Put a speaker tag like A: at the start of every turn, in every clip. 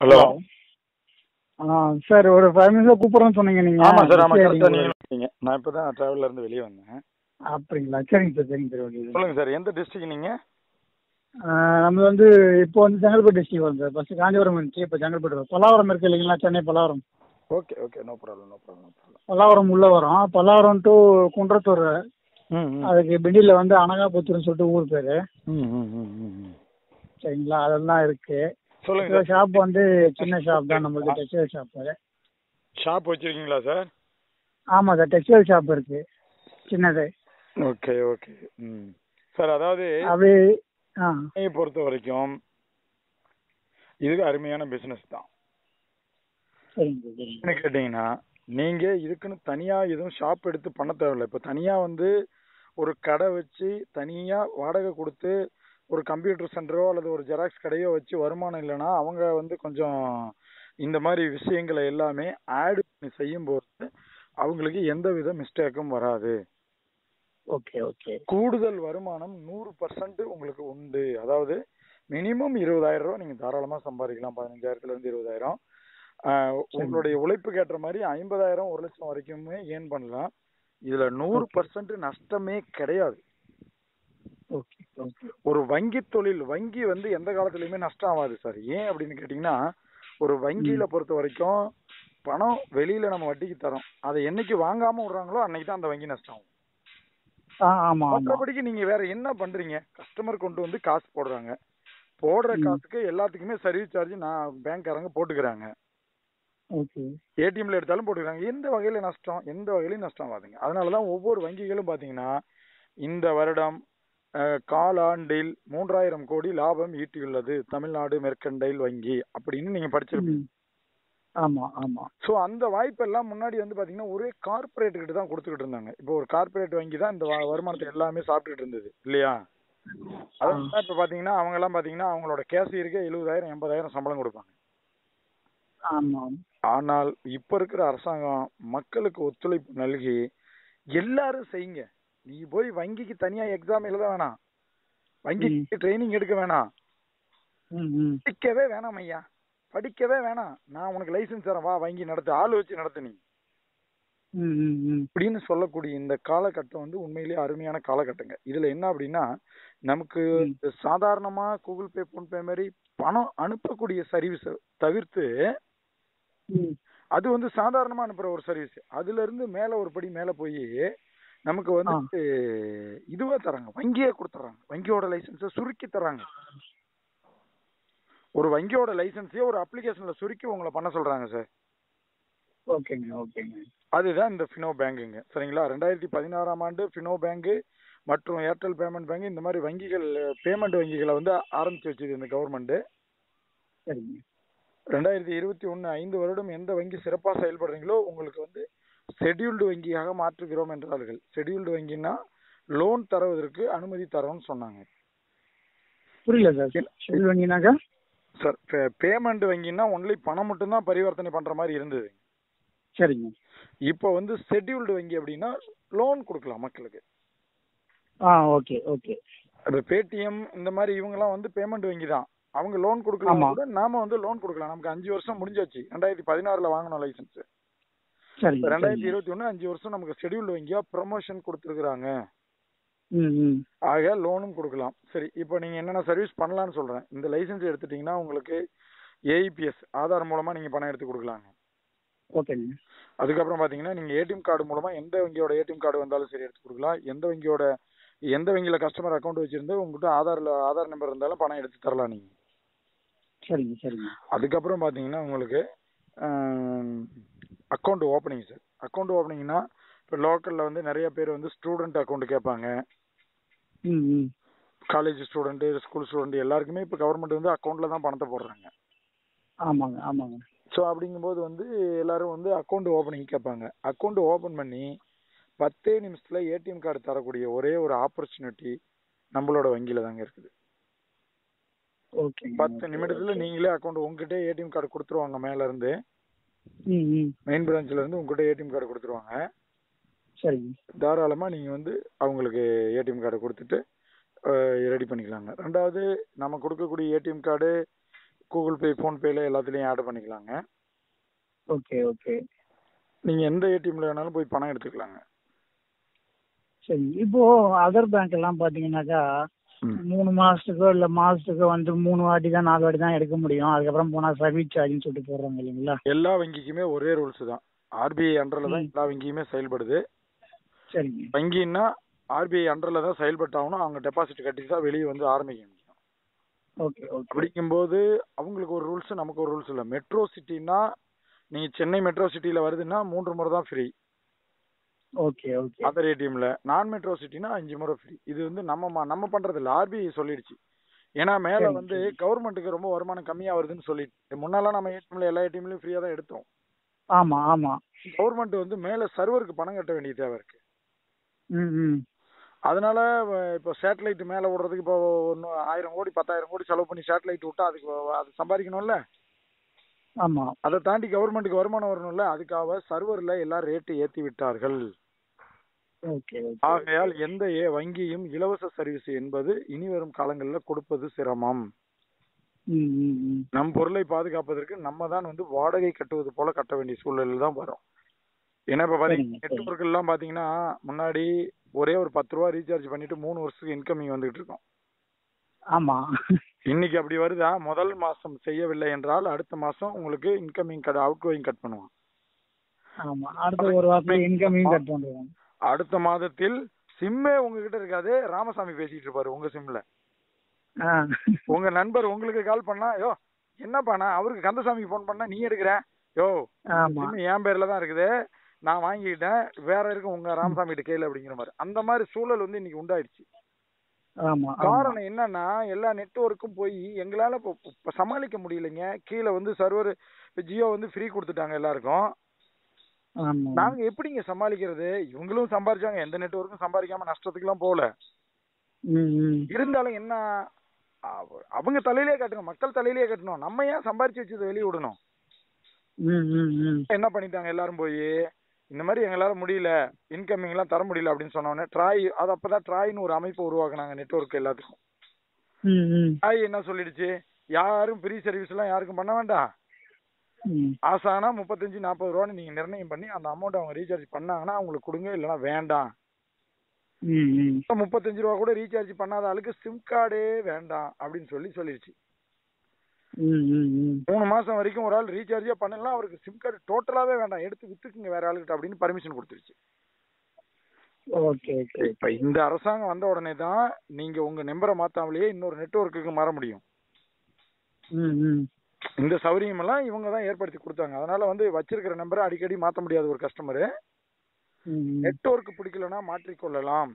A: Hello
B: ஆ sir ஒரு five மினிட்ஸில் கூப்பிட்றேன்னு சொன்னீங்க நீங்கள்
A: ஆமாம் சார் ஆமாம்
B: சரி,
A: கரெக்டாக
B: நீங்க-
A: நீங்களும் இருக்கீங்க நான் இப்போ தான் ட்ராவலில் இருந்து வெளியே வந்தேன்
B: அப்படிங்களா சரிங்க சார் சரிங்க சார் ஓகே
A: சொல்லுங்கள் சார் எந்த டிஸ்ட்ரிக்ட் நீங்கள்
B: நம்ம வந்து இப்போ வந்து செங்கல்பட்டு டிஸ்ட்ரிக் வரும் சார் ஃபஸ்ட்டு காஞ்சிபுரம் இருந்துச்சு இப்போ செங்கல்பட்டு வரும் பல்லாவரம் இருக்கு இல்லைங்களா Chennai Pallavaram
A: okay okay no problem no problem no problem
B: Pallavaram உள்ளே வரும் பல்லாவரம் டு குன்றத்தூர்
A: ம் ம்
B: அதுக்கு பெண்டியில் வந்து அனகாபுத்தூர்னு சொல்லிட்டு ஊர் பேர்
A: ம் ம் ம் ம் ம்
B: சரிங்களா அதெல்லாம் இருக்குது
A: சொல்லுங்கள் சார்
B: ஷாப் வந்து சின்ன ஷாப் தான் நம்மளுக்கு டெக்ஸ்டைல் ஷாப்பு
A: ஷாப் வச்சுருக்கீங்களா சார்
B: ஆமாம் சார் டெக்ஸ்டைல் ஷாப் இருக்குது சின்னது
A: ஓகே ஓகே ம் சார் அதாவது
B: அப்படியே ஆ
A: சென்னையை பொறுத்த வரைக்கும் இதுக்கு அருமையான பிஸ்னஸ் தான்
B: சரிங்க சார் சரிங்க
A: என்ன கேட்டிங்கன்னா நீங்கள் இதுக்குன்னு தனியாக எதுவும் ஷாப் எடுத்து பண்ண தேவையில்லை இப்போ தனியாக வந்து ஒரு கடை வச்சு தனியாக வாடகை கொடுத்து ஒரு கம்ப்யூட்டர் சென்டரோ அல்லது ஒரு ஜெராக்ஸ் கடையோ வச்சு வருமானம் இல்லைன்னா அவங்க வந்து கொஞ்சம் இந்த மாதிரி விஷயங்களை எல்லாமே ஆட் பண்ணி செய்யும்போது அவங்களுக்கு எந்த வித மிஸ்டேக்கும் வராது
B: ஓகே ஓகே
A: கூடுதல் வருமானம் நூறு பர்சன்ட் உங்களுக்கு உண்டு அதாவது மினிமம் இருபதாயிரம் ரூபா நீங்க தாராளமா சம்பாதிக்கலாம் பதினஞ்சாயிரத்துல இருந்து இருபதாயிரம் ஆஹ் உங்களுடைய உழைப்புக்கு ஏற்ற மாதிரி ஐம்பதாயிரம் ஒரு லட்சம் வரைக்குமே ஏர்ன் பண்ணலாம் இதுல நூறு பர்சன்ட் நஷ்டமே கிடையாது
B: ஓகே ஓகே
A: ஒரு வங்கி தொழில் வங்கி வந்து எந்த காலத்துலயுமே நஷ்டம் ஆகாது சார் ஏன் அப்படின்னு கேட்டீங்கன்னா ஒரு வங்கியில பொறுத்த வரைக்கும் பணம் வெளியில நம்ம வட்டிக்கு தரோம் அதை என்னைக்கு வாங்காம விடுறாங்களோ அன்னைக்கு தான் அந்த வங்கி நஷ்டம் ஆகும்
B: ஆ ஆமாம் ஆமாம்
A: மற்றபடிக்கு நீங்க வேற என்ன பண்றீங்க கஸ்டமர் கொண்டு வந்து காசு போடுறாங்க போடுற
B: ம்.
A: காசுக்கு எல்லாத்துக்குமே சர்வீஸ் சார்ஜ் நான் பேங்க்காரங்க போட்டுக்கிறாங்க
B: ஓகே
A: ஏடிஎம்ல எடுத்தாலும் போட்டுக்கிறாங்க எந்த வகையில நஷ்டம் எந்த வகையிலும் நஷ்டம் ஆகாதுங்க அதனாலதான் ஒவ்வொரு வங்கிகளும் பாத்தீங்கன்னா இந்த வருடம் அஹ், காலாண்டில் மூன்றாயிரம் கோடி லாபம் ஈட்டியுள்ளது தமிழ்நாடு மெர்கண்டைல் வங்கி அப்படின்னு நீங்க படிச்சிருப்பீங்க
B: ம் ஆமாம் ஆமாம்
A: ஸோ அந்த வாய்ப்பெல்லாம் முன்னாடி வந்து பாத்தீங்கன்னா ஒரே கார்பரேட் கிட்ட தான் கொடுத்துக்கிட்டு இருந்தாங்க இப்போ ஒரு கார்பரேட் வங்கி தான் இந்த வ- வருமானத்தை எல்லாமே சாப்பிட்டுட்டு இருந்தது இல்லையா அதான் இப்ப பாத்தீங்கன்னா அவங்க எல்லாம் பாத்தீங்கன்னா அவங்களோட கேசியருக்கு எழுபதாயிரம் எண்பதாயிரம் சம்பளம் கொடுப்பாங்க
B: ஆமாம்
A: ஆனால் இப்ப இருக்கிற அரசாங்கம் மக்களுக்கு ஒத்துழைப்பு நல்கி எல்லாரும் செய்யுங்க நீ போய் வங்கிக்கு தனியா எக்ஸாம் எழுத வேணாம் வங்கிக்கு ட்ரைனிங் எடுக்க வேணாம்
B: ம் ம்
A: படிக்கவே வேணாம் ஐயா படிக்கவே வேணாம் நான் உனக்கு லைசென்ஸ் தரேன் வா வங்கி நடத்து ஆள் வச்சு நடத்து நீ
B: ம் ம் ம்
A: அப்படின்னு சொல்லக்கூடிய இந்த காலகட்டம் வந்து உண்மையிலேயே அருமையான காலகட்டங்க இதுல என்ன அப்படின்னா நமக்கு
B: ம்.
A: சாதாரணமா கூகுள் பே போன்பே மாதிரி பணம் அனுப்பக்கூடிய சர்வீஸ் தவிர்த்து
B: ம்
A: அது வந்து சாதாரணமா அனுப்புற ஒரு சர்வீஸ் அதுல இருந்து மேல ஒரு படி மேல போய் நமக்கு வந்து இதுவா தராங்க வங்கியே கொடுத்துறாங்க வங்கியோட லைசன்ஸை சுருக்கி தராங்க ஒரு வங்கியோட லைசன்ஸையே ஒரு அப்ளிகேஷன்ல சுருக்கி உங்களை பண்ண சொல்றாங்க சார்
B: ஓகேங்க ஓகேங்க
A: அதுதான் இந்த ஃபினோ பேங்குங்க சரிங்களா ரெண்டாயிரத்தி பதினாறாம் ஆண்டு ஃபினோ பேங்கு மற்றும் ஏர்டெல் பேமெண்ட் பேங்க் இந்த மாதிரி வங்கிகள் பேமெண்ட் வங்கிகளை வந்து ஆரம்பிச்சு வச்சது இந்த கவர்மெண்ட்
B: சரிங்க
A: ரெண்டாயிரத்தி இருபத்தி ஒன்று ஐந்து வருடம் எந்த வங்கி சிறப்பாக செயல்படுறீங்களோ உங்களுக்கு வந்து ஷெட்யூல்டு வங்கியாக மாற்றுகிறோம் என்றார்கள் ஷெட்யூல்டு வங்கின்னா லோன் தருவதற்கு அனுமதி தரோம்னு சொன்னாங்க
B: புரியல சார் ஷெட்யூல் வங்கினாக்கா
A: சார் பேமெண்ட் வங்கின்னா ஒன்லி பணம் மட்டும்தான் பரிவர்த்தனை பண்ற மாதிரி இருந்தது
B: சரிங்க
A: இப்போ வந்து ஷெட்யூல்டு வங்கி அப்படின்னா லோன் கொடுக்கலாம் மக்களுக்கு
B: ஆ ஓகே ஓகே
A: இப்போ பேடிஎம் இந்த மாதிரி இவங்கெல்லாம் வந்து பேமெண்ட் வங்கி தான் அவங்க லோன் கொடுக்கலாம்
B: ஆமா.
A: கூட நாம வந்து லோன் கொடுக்கலாம் நமக்கு அஞ்சு வருஷம் முடிஞ்சாச்சு ரெண்டாயிரத்தி பதினாறுல வாங்கணும் லைசன்ஸ்
B: சரிங்க
A: ரெண்டாயிரத்தி
B: சரிங்க.
A: இருபத்தி ஒன்று அஞ்சு வருஷம் நமக்கு ஷெட்யூல்டு வங்கியா ப்ரொமோஷன் கொடுத்துருக்குறாங்க
B: ம் ம்
A: ஆக லோனும் கொடுக்கலாம் சரி இப்போ நீங்க என்னென்ன சர்வீஸ் பண்ணலாம்னு சொல்றேன் இந்த லைசன்ஸ் எடுத்துட்டீங்கன்னா உங்களுக்கு ஏஇபிஎஸ் ஆதார் மூலமா நீங்க பணம் எடுத்து கொடுக்கலாங்க
B: ஓகேங்க
A: அதுக்கப்புறம் பாத்தீங்கன்னா நீங்க ஏடிஎம் கார்டு மூலமா எந்த வங்கியோட ஏடிஎம் கார்டு வந்தாலும் சரி எடுத்து கொடுக்கலாம் எந்த வங்கியோட எந்த வங்கியில கஸ்டமர் அக்கௌண்ட் வச்சிருந்து உங்ககிட்ட ஆதார்ல ஆதார் நம்பர் இருந்தாலும் பணம் எடுத்து தரலாம் நீங்க
B: சரிங்க சரிங்க
A: அதுக்கப்புறம் பாத்தீங்கன்னா உங்களுக்கு அக்கௌண்ட் ஓப்பனிங் சார் அக்கௌண்ட் ஓப்பனிங்னா இப்போ லோக்கல்ல வந்து நிறைய பேர் வந்து ஸ்டூடெண்ட் அக்கௌண்ட் கேட்பாங்க
B: ம் ம்
A: காலேஜ் ஸ்டூடெண்ட் ஸ்கூல் ஸ்டூடெண்ட் எல்லாருக்குமே இப்போ கவர்மெண்ட் வந்து அக்கௌண்ட்ல தான் பணத்தை போடுறாங்க
B: ஆமாங்க ஆமாங்க
A: ஸோ அப்படிங்கும்போது வந்து எல்லாரும் வந்து அக்கௌண்ட் ஓப்பனிங் கேட்பாங்க அக்கௌண்ட் ஓப்பன் பண்ணி பத்தே நிமிஷத்துல ஏடிஎம் கார்டு தரக்கூடிய ஒரே ஒரு ஆப்பர்ச்சுனிட்டி நம்மளோட வங்கியில தாங்க இருக்குது
B: ஓகேங்க
A: பத்து நிமிடத்துல நீங்களே அக்கௌண்ட் உங்ககிட்ட ஏடிஎம் கார்டு கொடுத்துருவாங்க மேல இருந்து
B: ம் ம்
A: மெயின் பிரான்ச்ல இருந்து உங்ககிட்ட ஏடிஎம் கார்டு கொடுத்துருவாங்க
B: சரிங்க
A: தாராளமா நீங்க வந்து அவங்களுக்கு ஏடிஎம் கார்டு கொடுத்துட்டு ரெடி பண்ணிக்கலாங்க ரெண்டாவது நம்ம கொடுக்கக்கூடிய ஏடிஎம் கார்டு கூகுள் பே ஃபோன்பேல எல்லாத்துலேயும் ஆட் பண்ணிக்கலாங்க
B: ஓகே ஓகே
A: நீங்கள் எந்த ஏடிஎம்ல வேணாலும் போய் பணம் எடுத்துக்கலாங்க
B: சரி இப்போ அதர் பேங்க் எல்லாம் பாத்தீங்கன்னாக்கா
A: ம்.
B: மூணு மாசத்துக்கோ இல்ல மாசத்துக்கோ வந்து மூணு வாட்டி தான் நாலு வாட்டி தான் எடுக்க முடியும் அதுக்கப்புறம் போனா சர்வீஸ் சார்ஜ்னு சொல்லிட்டு போடுறாங்க இல்லைங்களா
A: எல்லா வங்கிக்குமே ஒரே ரூல்ஸ் தான் ஆர்பிஐ அண்டரில் தான்
B: ம்.
A: எல்லா வங்கியுமே செயல்படுது
B: சரிங்க
A: வங்கின்னா ஆர்பிஐ அண்டரில் தான் செயல்பட்டாகணும் அவங்க டெபாசிட் கட்டி தான் வெளியே வந்து ஆரம்பிக்க முடியும்
B: ஓகே ஓகே
A: அப்படிங்கும்போது அவங்களுக்கு ஒரு ரூல்ஸ் நமக்கு ஒரு ரூல்ஸ் இல்லை மெட்ரோ சிட்டினா நீங்க சென்னை மெட்ரோ சிட்டில வருதுன்னா மூன்று முறை தான் ஃப்ரீ
B: ஓகே ஓகே
A: அதர் ஏடிஎம்ல நான் மெட்ரோ சிட்டினா அஞ்சு முறை ஃப்ரீ இது வந்து நம்ம ம- நம்ம பண்றது இல்ல ஆர்பிஐ சொல்லிடுச்சு ஏன்னா மேல
B: சரி,
A: வந்து
B: சரி.
A: கவர்மெண்ட்டுக்கு ரொம்ப வருமானம் கம்மியா வருதுன்னு சொல்லிட்டு முன்னாலாம் நம்ம ஏடிஎம்ல எல்லா ஏடிஎம்லயும் ஃப்ரீயா தான் எடுத்தோம்
B: ஆமா ஆமா
A: கவர்மெண்ட் வந்து மேல சர்வருக்கு பணம் கட்ட வேண்டிய தேவை இருக்கு
B: ம் ம்
A: அதனால வ- இப்போ சேட்டலைட் மேல விடுறதுக்கு இப்போ ஒன்று ஆயிரம் கோடி பத்தாயிரம் கோடி செலவு பண்ணி சேட்டலைட் விட்டா அதுக்கு வ- அது சம்பாதிக்கணும்ல
B: ஆமா
A: அதை தாண்டி கவர்மெண்ட்டுக்கு வருமானம் வரணும்ல அதுக்காக சர்வர்ல எல்லாம் ரேட்டு ஏத்தி விட்டார்கள்
B: ஓகே ஓகே
A: ஆகையால் எந்த ஏ வங்கியும் இலவச சர்வீஸ் என்பது இனி வரும் காலங்களில் கொடுப்பது சிரமம்
B: ம் ம் ம்
A: நம் பொருளை பாதுகாப்பதற்கு நம்ம தான் வந்து வாடகை கட்டுவது போல கட்ட வேண்டிய சூழலில் தான் வரும் ஏன்னா இப்ப பாத்தீங்கன்னா
B: சரிங்க, சரி.
A: நெட்ஒர்க் எல்லாம் பாத்தீங்கன்னா முன்னாடி ஒரே ஒரு பத்து ரூபா ரீசார்ஜ் பண்ணிட்டு மூணு வருஷத்துக்கு இன்கமிங் வந்துகிட்டு இருக்கும்
B: ஆமா
A: இன்னைக்கு அப்படி வருதா முதல் மாசம் செய்யவில்லை என்றால் அடுத்த மாசம் உங்களுக்கு incoming cut out going cut பண்ணுவான்
B: ஆமா அடுத்த ஒரு வாரத்துல இன்கமிங் கட் பண்ணுவோம்
A: அடுத்த மாதத்தில் சிம்மே உங்ககிட்ட இருக்காது ராமசாமி பேசிட்டு இருப்பாரு உங்க சிம்ல
B: ஆ
A: உங்க நண்பர் உங்களுக்கு கால் பண்ணா யோ என்னப்பா நான் அவருக்கு கந்தசாமிக்கு ஃபோன் பண்ணா நீ எடுக்கிற யோ
B: ஆமா
A: சிம் என் பேர்ல தான் இருக்குது நான் வாங்கிக்கிட்டேன் வேற இருக்கு உங்க ராமசாமி கிட்ட கேளு அப்படிங்கிற மாதிரி அந்த மாதிரி சூழல் வந்து இன்னைக்கு உண்டாயிடுச்சு
B: ஆமா ஆமா
A: காரணம் என்னன்னா எல்லா நெட்வொர்க்கும் போய் எங்களால இப்போ இப்போ சமாளிக்க முடியலைங்க கீழே வந்து சர்வர் இப்போ ஜியோ வந்து ஃப்ரீ கொடுத்துட்டாங்க எல்லாருக்கும்
B: ஆமா
A: நாங்க எப்படிங்க சமாளிக்கிறது இவங்களும் சம்பாரிச்சாங்க எந்த நெட்வொர்க்கும் சம்பாதிக்காம நஷ்டத்துக்குலாம் போகல
B: ம் ம்
A: இருந்தாலும் என்ன அவ- அவங்க தலையிலே கட்டணும் மக்கள் தலையிலே கட்டணும் நம்ம ஏன் சம்பாரிச்சு வச்சதை வெளியே விடணும்
B: ம் ம் ம்
A: என்ன பண்ணிட்டாங்க எல்லாரும் போய் இந்த மாதிரி எங்களால முடியல இன்கமிங் எல்லாம் தர முடியல அப்படின்னு சொன்னோடனே ட்ராய் அது அப்பதான் ட்ராய்னு ஒரு அமைப்பு உருவாக்குனாங்க நெட்வொர்க் எல்லாத்துக்கும்
B: ம் ம்
A: ட்ராய் என்ன சொல்லிடுச்சு யாரும் ஃப்ரீ சர்வீஸ் எல்லாம் யாருக்கும் பண்ண வேண்டாம்
B: ம்
A: ஆசானா முப்பத்தஞ்சு நாற்பது ரூபான்னு நீங்க நிர்ணயம் பண்ணி அந்த அமௌண்ட் அவங்க ரீசார்ஜ் பண்ணாங்கன்னா அவங்களுக்கு கொடுங்க இல்லைன்னா வேண்டாம்
B: ம் ம்
A: இப்ப முப்பத்தஞ்சு ரூபா கூட ரீசார்ஜ் பண்ணாத ஆளுக்கு சிம் கார்டே வேண்டாம் அப்படின்னு சொல்லி சொல்லிடுச்சு
B: ம் ம் ம்
A: மூணு மாசம் வரைக்கும் ஒரு ஆள் ரீசார்ஜே பண்ணலாம் அவருக்கு சிம் கார்டு டோட்டலாவே வேண்டாம் எடுத்து வித்துக்குங்க வேற ஆளுகிட்ட அப்படின்னு பர்மிஷன் கொடுத்துருச்சு
B: ஓகே ஓகே
A: இப்ப இந்த அரசாங்கம் வந்த உடனே தான் நீங்க உங்க நம்பரை மாத்தாமலேயே இன்னொரு நெட்வொர்க்குக்கு மாற முடியும்
B: ம் ம்
A: இந்த சௌகரியம் எல்லாம் இவங்க தான் ஏற்படுத்தி கொடுத்தாங்க அதனால வந்து வச்சிருக்கிற நம்பரை அடிக்கடி மாத்த முடியாது ஒரு கஸ்டமர்
B: ம் ம்
A: நெட்வொர்க் பிடிக்கலன்னா மாற்றிக்கொள்ளலாம்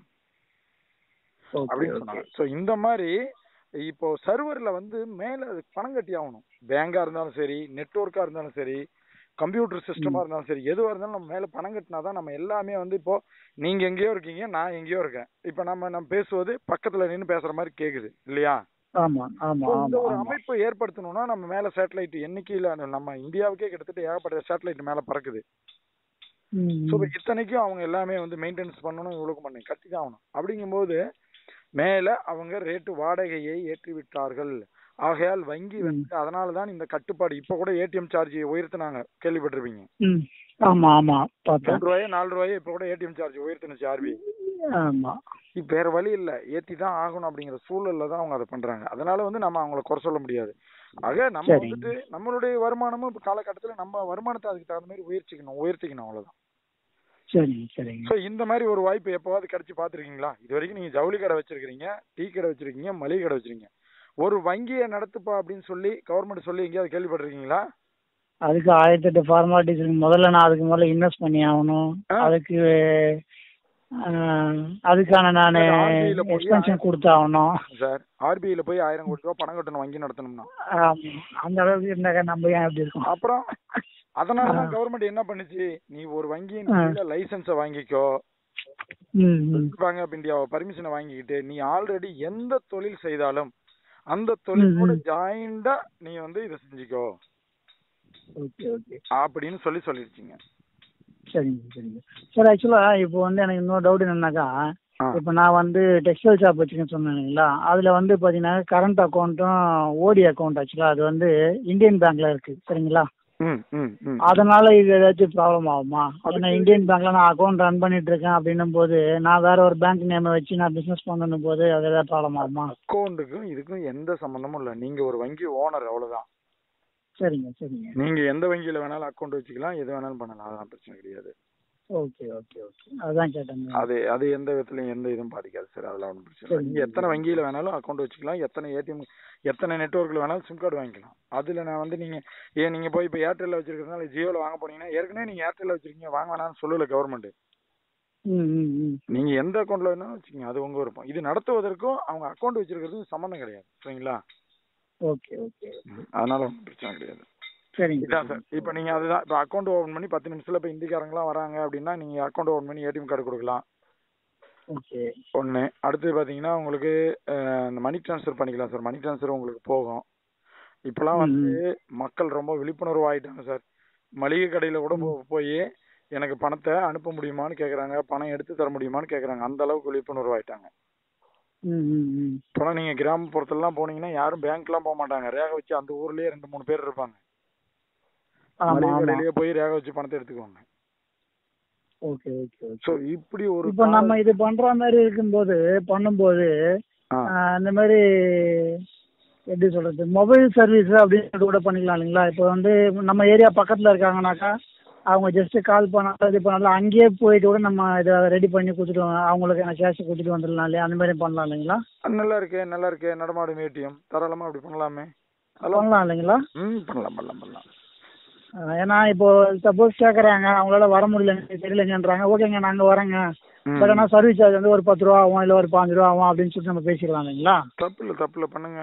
B: ஓகே
A: அப்படின்னு
B: ஓகே
A: சொன்னாங்க ஸோ இந்த மாதிரி இப்போ சர்வர்ல வந்து மேல அதுக்கு பணம் கட்டி ஆகணும் பேங்கா இருந்தாலும் சரி நெட்வொர்க்கா இருந்தாலும் சரி கம்ப்யூட்டர் சிஸ்டமா இருந்தாலும் சரி எதுவா இருந்தாலும் நம்ம மேல பணம் கட்டினா தான் நம்ம எல்லாமே வந்து இப்போ நீங்க எங்கேயோ இருக்கீங்க நான் எங்கேயோ இருக்கேன் இப்போ நம்ம நம்ம பேசுவது பக்கத்துல நின்னு பேசுற மாதிரி கேக்குது இல்லையா
B: ஆமா ஆமா
A: So, இந்த
B: ஆமா
A: ஒரு
B: ஆமா
A: அமைப்பு ஏற்படுத்தணும்னா நம்ம மேல சேட்டலைட் எண்ணிக்கையில நம்ம இந்தியாவுக்கே கிட்டத்தட்ட ஏகப்பட்ட சேட்டலைட் மேல பறக்குது
B: ம்
A: ஸோ
B: ம்
A: இத்தனைக்கும் அவங்க எல்லாமே வந்து மெயின்டெனன்ஸ் பண்ணணும் இவ்வளவு பண்ணி கட்டி தான் ஆகணும் அப்படிங்கும்போது மேல அவங்க ரேட்டு வாடகையை ஏற்றி விட்டார்கள் ஆகையால் வங்கி வந்து அதனால தான் இந்த கட்டுப்பாடு இப்ப கூட ஏடிஎம் சார்ஜ் உயர்த்தினாங்க கேள்விப்பட்டிருப்பீங்க
B: ம் ஆமா ஆமா பார்த்தேன்
A: மூன்று ரூபாயோ நாலு ரூபாயோ இப்ப கூட ஏடிஎம் சார்ஜ் உயர்த்தினுச்சு ஆர்பிஐ
B: ஆமா
A: இப்ப வேற வழி இல்ல ஏத்தி தான் ஆகணும் அப்படிங்கிற சூழல்ல தான் அவங்க அதை பண்றாங்க அதனால வந்து நம்ம அவங்கள குறை சொல்ல முடியாது ஆக நம்ம
B: சரி.
A: வந்துட்டு நம்மளுடைய வருமானமும் இப்ப காலகட்டத்துல நம்ம வருமானத்தை அதுக்கு தகுந்த மாதிரி உயர்த்திக்கணும் உயர்த்திக்கணும் அவ்வளவுதான்
B: சரிங்க சரிங்க
A: சோ இந்த மாதிரி ஒரு வாய்ப்பு எப்பவாவது கிடைச்சு பாத்துருக்கீங்களா இது வரைக்கும் நீங்க ஜவுளி கடை வச்சிருக்கீங்க டீ கடை வச்சிருக்கீங்க மளிகை கடை வச்சிருக்கீங்க ஒரு வங்கியை நடத்துப்பா அப்படின்னு சொல்லி கவர்மெண்ட் சொல்லி எங்கேயாவது கேள்விப்பட்டிருக்கீங்களா
B: அதுக்கு ஆயிரத்தி எட்டு ஃபார்மாலிட்டிஸ் இருக்கு முதல்ல நான் அதுக்கு முதல்ல இன்வெஸ்ட் பண்ணி ஆகணும்
A: ஆ.
B: அதுக்கு ஆஹ், அதுக்கான நான்
A: சரி, RBI ல போய்
B: எக்ஸ்பென்ஷன் கொடுத்தாகணும்
A: சார் ஆர்பிஐல போய் ஆயிரம் கோடி ரூபாய் பணம் கட்டணும் வங்கி நடத்தணும்னா
B: ஆமா. அந்த அளவுக்கு இருந்தாக்க நம்ம ஏன் எப்படி இருக்கோம்
A: அப்புறம் அதனாலதான்
B: ஆ.
A: கவர்மெண்ட் என்ன பண்ணுச்சு நீ ஒரு வங்கியின்
B: ஆ.
A: கீழ லைசன்ஸ வாங்கிக்கோ
B: ம் ம்
A: பேங்க் ஆஃப் இந்தியாவை பர்மிஷனை வாங்கிக்கிட்டு நீ ஆல்ரெடி எந்த தொழில் செய்தாலும் அந்த தொழிலோட
B: ம்.
A: ஜாயிண்டா நீ வந்து இதை செஞ்சுக்கோ
B: ஓகே ஓகே
A: அப்படின்னு சொல்லி சொல்லிருச்சீங்க
B: சரிங்க சரிங்க சார் ஆக்சுவலாக இப்போ வந்து எனக்கு இன்னொரு டவுட் என்னன்னாக்கா
A: ஆ
B: இப்போ நான் வந்து டெக்ஸ்டைல் ஷாப் வச்சுக்கேன்னு சொன்னேன் இல்லைங்களா அதில் வந்து பார்த்தீங்கன்னா கரண்ட் அக்கௌண்ட்டும் ஓடி அக்கௌண்ட் ஆக்சுவலாக அது வந்து இந்தியன் பேங்க்ல இருக்கு சரிங்களா
A: ம் ம் ம்
B: அதனால இது ஏதாச்சும் ப்ராப்ளம் ஆகுமா ஏன்னா
A: அதுக்கு-
B: இந்தியன் பேங்க்ல நான் அக்கௌண்ட் ரன் பண்ணிட்டு இருக்கேன் அப்படின்னும் போது நான் வேற ஒரு பேங்க் நேமை வச்சு நான் பிசினஸ் பண்ணணும் போது அது ஏதாவது ப்ராப்ளம் ஆகுமா
A: அக்கௌண்ட்டுக்கும் இதுக்கும் எந்த சம்மந்தமும் இல்லை நீங்க ஒரு வங்கி ஓனர் அவ்வளவுதான்
B: சரிங்க சரிங்க
A: நீங்க எந்த வங்கியில வேணாலும் அக்கௌண்ட் வச்சுக்கலாம் எது வேணாலும் பண்ணலாம் அதெல்லாம் பிரச்சனை கிடையாது
B: ஓகே ஓகே ஓகே அதுதான் கேட்டேங்க
A: அது அது எந்த விதத்துலயும் எந்த இதுவும் பாதிக்காது சார் அதெல்லாம் ஒன்றும் பிரச்சனை இல்லை
B: சரி.
A: நீங்க எத்தனை வங்கியில வேணாலும் அக்கௌண்ட் வச்சுக்கலாம் எத்தனை ஏடிஎம் எத்தனை நெட்ஒர்க்ல வேணாலும் சிம் கார்டு வாங்கிக்கலாம் அதுல நான் வந்து நீங்க ஏன் நீங்க போய் இப்போ ஏர்டெல்ல வச்சிருக்கிறதுனால ஜியோல வாங்க போனீங்கன்னா ஏற்கனவே நீங்க ஏர்டெல்ல வச்சிருக்கீங்க வாங்க வேணாம்னு சொல்லல கவர்மெண்ட்
B: ம் ம் ம்
A: நீங்க எந்த அக்கௌண்ட்ல வேணாலும் வச்சுக்கோங்க அது உங்க விருப்பம் இது நடத்துவதற்கும் அவங்க அக்கௌண்ட் வச்சிருக்கிறதுக்கும் சம்மந்தம் கிடையாது சரிங்களா
B: ஓகே ஓகே
A: அதனால ஒன்றும் பிரச்சனை கிடையாது
B: சரிங்க
A: இதான் சார் இப்போ நீங்க அதுதான் இப்போ அக்கௌண்ட் ஓபன் பண்ணி பத்து நிமிஷத்துல இப்போ இந்திக்காரங்களாம் வராங்க அப்படின்னா நீங்க அக்கௌண்ட் ஓபன் பண்ணி ஏடிஎம் கார்டு கொடுக்கலாம்
B: ஓகே
A: ஒன்று அடுத்து பார்த்தீங்கன்னா உங்களுக்கு அஹ், இந்த மணி ட்ரான்ஸ்ஃபர் பண்ணிக்கலாம் சார் மணி ட்ரான்ஸ்ஃபர் உங்களுக்கு போகும் இப்போலாம் வந்து மக்கள் ரொம்ப விழிப்புணர்வு ஆயிட்டாங்க சார் மளிகை கடையில் கூட போ- போய் எனக்கு பணத்தை அனுப்ப முடியுமான்னு கேட்குறாங்க பணம் எடுத்து தர முடியுமான்னு கேட்குறாங்க அந்த அளவுக்கு விழிப்புணர்வு ஆயிட்டாங்க
B: ம் ம் ம்
A: இப்போலாம் நீங்கள் கிராமப்புறத்துலலாம் போனீங்கன்னா யாரும் பேங்க்லாம் போக மாட்டாங்க ரேகை வச்சு அந்த ஊர்லயே ரெண்டு மூணு பேர் இருப்பாங்க
B: ஆமா
A: மளிகை
B: ஆமா
A: கடையிலேயே போய் ரேகை வச்சு பணத்தை எடுத்துக்குவாங்க
B: ஓகே ஓகே ஓகே
A: ஸோ இப்படி ஒரு
B: இப்போ நம்ம இது பண்ற மாதிரி இருக்கும்போது பண்ணும்போது
A: ஆ.
B: ஆஹ், இந்த மாதிரி எப்படி சொல்றது மொபைல் சர்வீஸ் அப்படின்னு கூட பண்ணிக்கலாம் இல்லைங்களா இப்போ வந்து நம்ம ஏரியா பக்கத்துல இருக்காங்கனாக்கா அவங்க ஜஸ்ட் கால் பண்ணாலும் இது பண்ணாலும் அங்கேயே போயிட்டு கூட நம்ம இதை ரெடி பண்ணி கொடுத்துட்டு வ- அவங்களுக்கு எனக்கு கேஷ் கொடுத்துட்டு வந்துடலாம் இல்லையா அந்த மாதிரி பண்ணலாம் இல்லைங்களா
A: அது நல்லா இருக்கே நல்லா இருக்கே நடமாடும் ஏடிஎம் தாராளமா அப்படி பண்ணலாமே அதெல்லாம்
B: பண்ணலாம் இல்லைங்களா
A: ம் பண்ணலாம் பண்ணலாம் பண்ணலாம்
B: ஆஹ், ஏன்னா இப்போ சப்போஸ் கேட்குறாங்க அவங்களால வர முடியல எனக்கு தெரியலங்கன்றாங்க ஓகேங்க நாங்கள் வரோங்க
A: ம்.
B: பட் ஆனால் சர்வீஸ் சார்ஜ் வந்து ஒரு பத்து ரூபா ஆகும் இல்லை ஒரு பாஞ்சு ரூபா ஆகும் அப்படின்னு சொல்லிட்டு நம்ம பேசிக்கலாம் இல்லைங்களா
A: தப்பு இல்லை தப்பு இல்லை பண்ணுங்க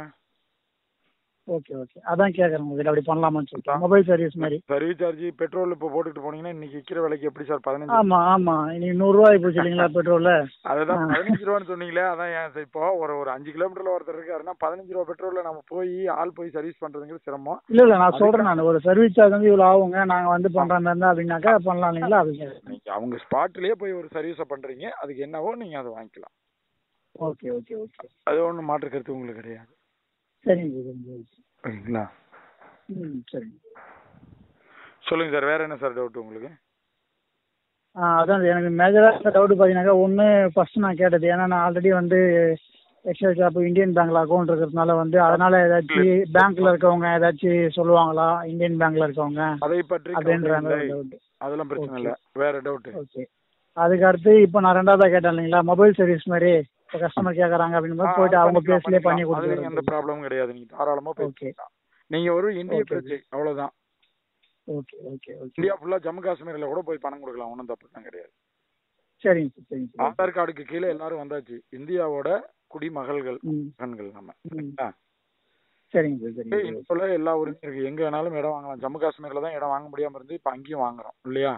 B: ஓகே ஓகே அதான் கேட்குறேன் உங்ககிட்ட அப்படி பண்ணலாமான்னு சொல்லிட்டு மொபைல் சர்வீஸ் மாதிரி
A: சர்வீஸ் சார்ஜ் பெட்ரோல் இப்போ போட்டுட்டு போனீங்கன்னா இன்னைக்கு விற்கிற விலைக்கு எப்படி சார் பதினஞ்சு
B: ஆமா ஆமா இன்னைக்கு நூறுரூவா போச்சு இல்லைங்களா பெட்ரோல்ல
A: அதுதான்
B: ஆ.
A: பதினஞ்சு ரூபான்னு சொன்னீங்களே அதான் ஏன் சார் இப்போ ஒரு ஒரு அஞ்சு கிலோமீட்டர்ல ஒருத்தர் இருக்காருன்னா பதினஞ்சு ரூபா பெட்ரோல்ல நம்ம போய் ஆள் போய் சர்வீஸ் பண்றதுங்கிறது சிரமம்
B: இல்ல இல்ல நான் சொல்றேன் நான் ஒரு சர்வீஸ் சார்ஜ் வந்து இவ்வளவு ஆகுங்க நாங்க வந்து பண்ற மாதிரி இருந்தா அப்படின்னாக்கா பண்ணலாம் இல்லைங்களா அப்படிங்க
A: நீங்க அவங்க ஸ்பாட்லயே போய் ஒரு சர்வீஸை பண்றீங்க அதுக்கு என்னவோ நீங்க அதை வாங்கிக்கலாம்
B: ஓகே ஓகே ஓகே
A: அது ஒன்றும் மாற்று கருத்து உங்களுக்கு கிடையாது
B: சரிங்க சரிங்க
A: சரிங்களா
B: ம் சரிங்க
A: சொல்லுங்க சார் வேற என்ன சார் டவுட் உங்களுக்கு
B: ஆ அதான் எனக்கு மேஜராக டவுட் பார்த்தீங்கன்னாக்கா ஒன்று ஃபர்ஸ்ட் நான் கேட்டது ஏன்னா நான் ஆல்ரெடி வந்து எக்ஸல் ஷாப் இந்தியன் பேங்க்ல அக்கௌண்ட் இருக்கிறதுனால வந்து அதனால ஏதாச்சும் பேங்க்ல இருக்கவங்க ஏதாச்சும் சொல்லுவாங்களா இந்தியன் பேங்க்ல இருக்கவங்க
A: அதை பற்றி
B: அப்படின்ற
A: கவலை
B: மாதிரி
A: இல்லை.
B: டவுட்
A: அதெல்லாம் பிரச்சனை
B: Okay.
A: இல்லை வேற டவுட்
B: ஓகே அதுக்கு அடுத்து இப்போ நான் ரெண்டாவதா கேட்டேன் இல்லைங்களா மொபைல் சர்வீஸ் மாதிரி இப்போ கஸ்டமர் கேட்குறாங்க அப்படின்னு போயிட்டு அவங்க பிளேஸ்லேயே பண்ணி
A: அதுல எந்த
B: கொடுத்துருவாங்க
A: ப்ராப்ளமும் கிடையாது நீங்க தாராளமா போய்
B: ஓகே
A: நீங்க ஒரு இந்திய
B: Okay.
A: பிரஜை அவ்வளவுதான்
B: ஓகே ஓகே ஓகே
A: இந்தியா ஃபுல்லா ஜம்மு காஷ்மீர்ல கூட போய் பணம் கொடுக்கலாம் ஒன்றும் தப்பு தான் கிடையாது
B: சரிங்க சார் சரிங்க சார்
A: ஆதார் கார்டுக்கு கீழே எல்லாரும் வந்தாச்சு இந்தியாவோட குடிமகள்கள்
B: ம்
A: மகன்கள் நம்ம
B: ம்
A: ஆ.
B: சரிங்க சார் சரிங்க சார்
A: இந்தியாவில் எல்லா உரிமையும் இருக்கு எங்க வேணாலும் இடம் வாங்கலாம் ஜம்மு காஷ்மீர்ல தான் இடம் வாங்க முடியாம இருந்து இப்ப அங்கேயும் வாங்குறோம் இல்லையா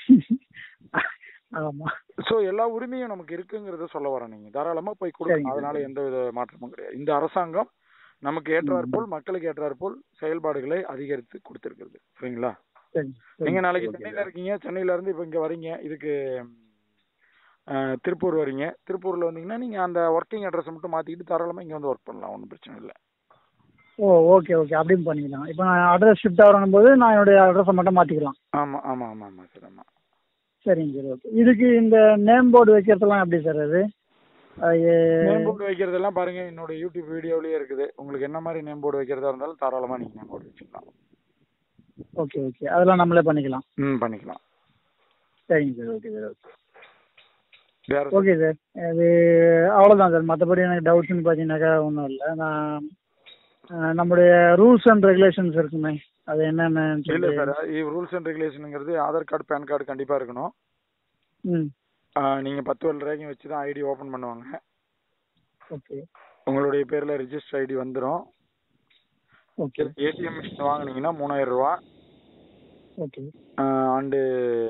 B: ஆமா
A: சோ எல்லா உரிமையும் நமக்கு இருக்குங்கிறத சொல்ல வரேன் நீங்க தாராளமா போய்
B: சரிங்க.
A: கொடுக்கலாம் அதனால எந்த வித மாற்றமும் கிடையாது இந்த அரசாங்கம் நமக்கு ஏற்றாற் போல் மக்களுக்கு ஏற்றாற் போல் செயல்பாடுகளை அதிகரித்து கொடுத்திருக்கிறது சரிங்களா
B: சரிங்க
A: நீங்க நாளைக்கு
B: ஓகே.
A: சென்னையில இருக்கீங்க சென்னையில இருந்து இப்ப இங்க வரீங்க இதுக்கு அஹ், திருப்பூர் வரீங்க திருப்பூர்ல வந்தீங்கன்னா நீங்க அந்த ஒர்க்கிங் அட்ரஸ் மட்டும் மாத்திக்கிட்டு தாராளமா இங்க வந்து ஒர்க் பண்ணலாம் ஒன்றும் பிரச்சனை இல்லை
B: ஓ ஓகே ஓகே அப்படியும் பண்ணிக்கலாம் இப்போ நான் அட்ரஸ் ஷிஃப்ட் ஆகணும் போது நான் என்னுடைய அட்ரஸை மட்டும் மாற்றிக்கலாம்
A: ஆமா ஆமா ஆமா ஆமா சார் ஆமா
B: சரிங்க சார் ஓகே இதுக்கு இந்த நேம் போர்டு வைக்கிறதுலாம் எப்படி சார் அது அது,
A: நேம் போர்டு வைக்கிறதெல்லாம் பாருங்க என்னோட யூடியூப் வீடியோலயே இருக்குது உங்களுக்கு என்ன மாதிரி நேம் போர்டு வைக்கிறதா இருந்தாலும் தாராளமா நீங்க நேம் போர்டு வச்சுக்கலாம்
B: ஓகே ஓகே அதெல்லாம் நம்மளே பண்ணிக்கலாம்
A: ம் பண்ணிக்கலாம்
B: சரிங்க சார் ஓகே சார் ஓகே
A: வேற
B: ஓகே சார் அது அவ்வளோதான் சார் மற்றபடி எனக்கு டவுட்ஸ்னு பார்த்தீங்கன்னாக்கா ஒன்றும் இல்லை நான் அஹ், நம்முடைய ரூல்ஸ் அண்ட் ரெகுலேஷன்ஸ் இருக்குமே அது என்னென்னு
A: இல்ல
B: சொல்லி
A: சார் ரூல்ஸ் அண்ட் ரெகுலேஷனுங்கிறது ஆதார் கார்டு பேன் கார்டு கண்டிப்பா இருக்கணும்
B: ம்
A: ஆ, நீங்க பத்து வருட ரேகையும் வச்சு தான் ஐடி ஓபன் பண்ணுவாங்க
B: ஓகே
A: உங்களுடைய பேர்ல ரிஜிஸ்டர் ஐடி வந்துரும்
B: ஓகே
A: ஏடிஎம் மிஷின் வாங்குனீங்கன்னா மூணாயிரம் ரூபா
B: ஓகே
A: அண்டு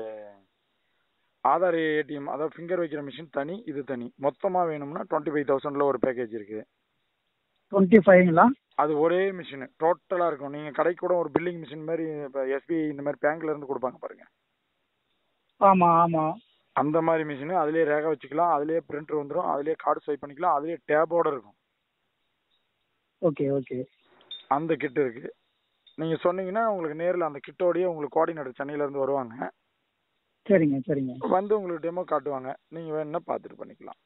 A: ஆதார் ஏடிஎம் அதாவது ஃபிங்கர் வைக்கிற மிஷின் தனி இது தனி மொத்தமா வேணும்னா டுவெண்ட்டி ஃபைவ் தௌசண்ட்ல ஒரு பேக்கேஜ் இருக்கு
B: டுவெண்ட்டி ஃபைவ்ங்களா
A: அது ஒரே மிஷின் டோட்டலா இருக்கும் நீங்க கடைக்கு கூட ஒரு பில்லிங் மிஷின் மாதிரி இப்போ எஸ்பிஐ இந்த மாதிரி பேங்க்ல இருந்து கொடுப்பாங்க பாருங்க
B: ஆமாம் ஆமாம்
A: அந்த மாதிரி மிஷினு அதுலயே ரேகை வச்சுக்கலாம் அதுலயே பிரிண்டர் வந்துடும் அதுலயே கார்டு ஸ்வைப் பண்ணிக்கலாம் அதுலயே டேபோட இருக்கும்
B: ஓகே ஓகே
A: அந்த கிட் இருக்கு நீங்க சொன்னீங்கன்னா உங்களுக்கு நேர்ல அந்த கிட்டோடயே உங்களுக்கு கோஆர்டினேட்டர் சென்னையில இருந்து வருவாங்க
B: சரிங்க சரிங்க
A: வந்து உங்களுக்கு டெமோ காட்டுவாங்க நீங்க வேணும்னா பார்த்துட்டு பண்ணிக்கலாம்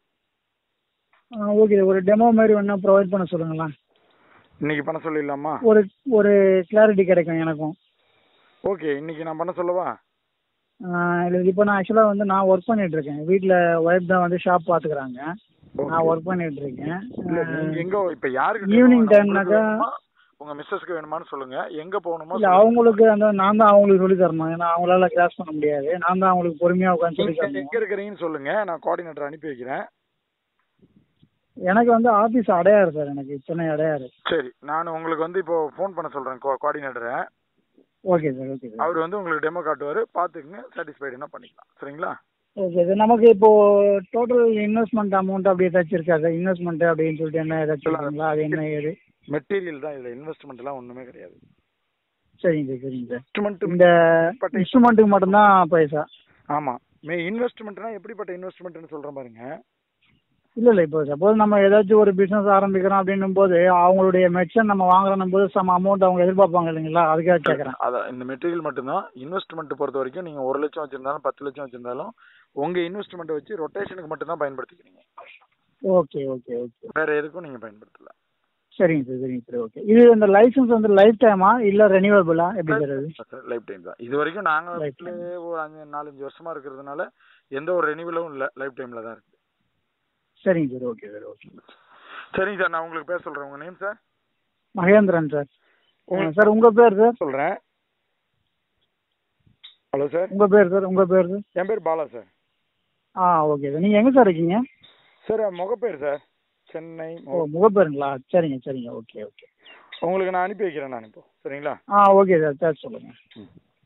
B: ஓகே ஒரு டெமோ மாதிரி வேணா ப்ரொவைட் பண்ண சொல்லுங்களேன்
A: இன்னைக்கு பண்ண சொல்லிடலாமா
B: ஒரு ஒரு கிளாரிட்டி கிடைக்கும் எனக்கும்
A: ஓகே இன்னைக்கு நான் பண்ண சொல்லவா
B: இல்லை இப்போ நான் ஆக்சுவலாக வந்து நான் ஒர்க் பண்ணிட்டு இருக்கேன் வீட்டில் ஒய்ஃப் தான் வந்து ஷாப் பார்த்துக்கிறாங்க நான் ஒர்க் பண்ணிட்டு இருக்கேன்
A: இல்ல நீங்க எங்க இப்ப யாருக்கு
B: Evening
A: demo வேணும்?
B: time
A: உங்களுக்கு
B: னாக்கா-
A: வேணுமா? உங்க மிஸ்ஸஸ்க்கு வேணுமான்னு சொல்லுங்க எங்க போகணுமோ
B: இல்லை
A: சொல்லுங்க.
B: அவங்களுக்கு அந்த நான் தான் அவங்களுக்கு சொல்லி தரணும் ஏன்னா அவங்களால கிராஸ் பண்ண முடியாது நான் தான் அவங்களுக்கு பொறுமையாக உட்காந்து சொல்லி
A: நீங்க
B: தரணும்
A: எங்க இருக்கிறீங்கன்னு சொல்லுங்க நான் கோஆர்டினேட்டர் அனுப்பி வைக்கிறேன்
B: எனக்கு வந்து ஆஃபீஸ் அடையாறு சார் எனக்கு சென்னை அடையாறு
A: சரி நான் உங்களுக்கு வந்து இப்போ ஃபோன் பண்ண சொல்றேன் கோஆர்டினேட்டரை
B: ஓகே சார் ஓகே சார்
A: அவர் வந்து உங்களுக்கு டெமோ காட்டுவாரு பாத்துக்குங்க சாட்டிஸ்ஃபைடுனா பண்ணிக்கலாம் சரிங்களா
B: ஓகே சார் நமக்கு இப்போ டோட்டல் இன்வெஸ்ட்மெண்ட் அமௌண்ட் அப்படி ஏதாச்சும் இருக்கா சார் இன்வெஸ்ட்மெண்ட் அப்படின்னு சொல்லிட்டு என்ன ஏதாச்சும் இருக்குங்களா அது என்ன ஏது
A: மெட்டீரியல் தான் இதுல இன்வெஸ்ட்மெண்ட் எல்லாம் ஒண்ணுமே கிடையாது
B: சரிங்க சார் சரிங்க சார்
A: இன்வெஸ்ட்மெண்ட்
B: இந்த இன்ஸ்ட்ருமெண்ட்டுக்கு மட்டும்தான் பைசா
A: ஆமா மே இன்வெஸ்ட்மெண்ட்னா எப்படிப்பட்ட இன்வெஸ்ட்மெண்ட்னு சொல்றேன் பாருங்க
B: இல்லை இல்லை இப்போ சப்போஸ் நம்ம ஏதாச்சும் ஒரு பிஸ்னஸ் ஆரம்பிக்கிறோம் அப்படின்னும் போது அவங்களுடைய மெச்சன் நம்ம வாங்குறோம் போது சம் அமௌண்ட் அவங்க எதிர்பார்ப்பாங்க இல்லைங்களா அதுக்காக கேட்குறேன்
A: அதான் இந்த மெட்டீரியல் மட்டும்தான் இன்வெஸ்ட்மெண்ட் பொறுத்த வரைக்கும் நீங்க ஒரு லட்சம் வச்சிருந்தாலும் பத்து லட்சம் வச்சிருந்தாலும் உங்க இன்வெஸ்ட்மெண்ட் வச்சு ரொட்டேஷனுக்கு மட்டும் தான் பயன்படுத்திக்கிறீங்க
B: ஓகே ஓகே ஓகே
A: வேற எதுக்கும் நீங்க பயன்படுத்தல
B: சரிங்க சார் சரிங்க சார் ஓகே இது இந்த லைசன்ஸ் வந்து லைஃப் டைமா இல்லை ரெனியூவபிளா எப்படி சார் அது
A: லைஃப் டைம் தான் இது வரைக்கும் நாங்க
B: Life
A: வீட்டுல ஒரு அஞ்சு நாலஞ்சு வருஷமா இருக்கிறதுனால எந்த ஒரு ரெனிவலும் இல்ல லைஃப் டைம்ல தான் இருக்கு
B: சரிங்க சார் ஓகே சார் ஓகே
A: சரிங்க சார் நான் உங்களுக்கு பேச சொல்றேன் உங்க name sir
B: Mahendran sir sir உங்கள் பேர் சார்
A: சொல்றேன் ஹலோ சார்
B: உங்கள் பேர் சார் உங்கள் பேர் சார்
A: என் பேர் பாலா சார்
B: ஆ ஓகே சார் நீங்கள் எங்கே சார் இருக்கீங்க
A: சார் முகப்பேர் சார் சென்னை
B: ஓ முகப்பேருங்களா சரிங்க சரிங்க ஓகே ஓகே
A: உங்களுக்கு நான் அனுப்பி வைக்கிறேன் நான் இப்போ சரிங்களா
B: ஆ ஓகே சார் சார் சொல்லுங்கள்
A: ம்